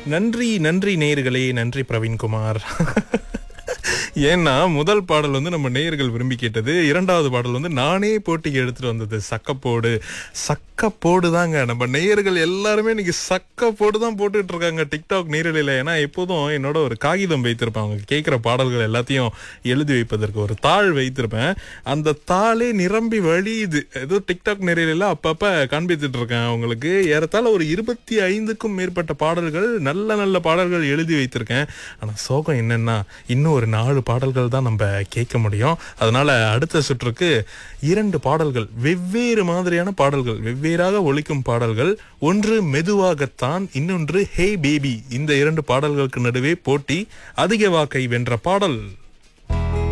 நன்றி நன்றி நேயர்களே நன்றி பிரவீன்குமார் ஏன்னா முதல் பாடல் வந்து நம்ம நேயர்கள் விரும்பி கேட்டது இரண்டாவது பாடல் வந்து நானே போட்டிக்கு எடுத்துட்டு வந்தது சக்கப்போடு சக்கப்போடு தாங்க நம்ம நேயர்கள் எல்லாருமே இன்னைக்கு சக்கப்போடு தான் போட்டுட்டு இருக்காங்க டிக்டாக் நேரலையில ஏன்னா எப்போதும் என்னோட ஒரு காகிதம் வைத்திருப்பேன் அவங்க கேட்குற பாடல்கள் எல்லாத்தையும் எழுதி வைப்பதற்கு ஒரு தாள் வைத்திருப்பேன் அந்த தாளே நிரம்பி வழியுது ஏதோ டிக்டாக் நேரலையில அப்பப்ப காண்பித்துட்டு இருக்கேன் அவங்களுக்கு ஏறத்தாழ ஒரு இருபத்தி ஐந்துக்கும் மேற்பட்ட பாடல்கள் நல்ல நல்ல பாடல்கள் எழுதி வைத்திருக்கேன் ஆனா சோகம் என்னன்னா இன்னும் ஒரு நாலு பாடல்கள் தான் நம்ம கேட்க முடியும் அதனால அடுத்த சுற்றுக்கு இரண்டு பாடல்கள் வெவ்வேறு மாதிரியான பாடல்கள் வெவ்வேறாக ஒலிக்கும் பாடல்கள் ஒன்று மெதுவாகத்தான் இன்னொன்று ஹே பேபி இந்த இரண்டு பாடல்களுக்கு நடுவே போட்டி அதிக வாக்கை வென்ற பாடல்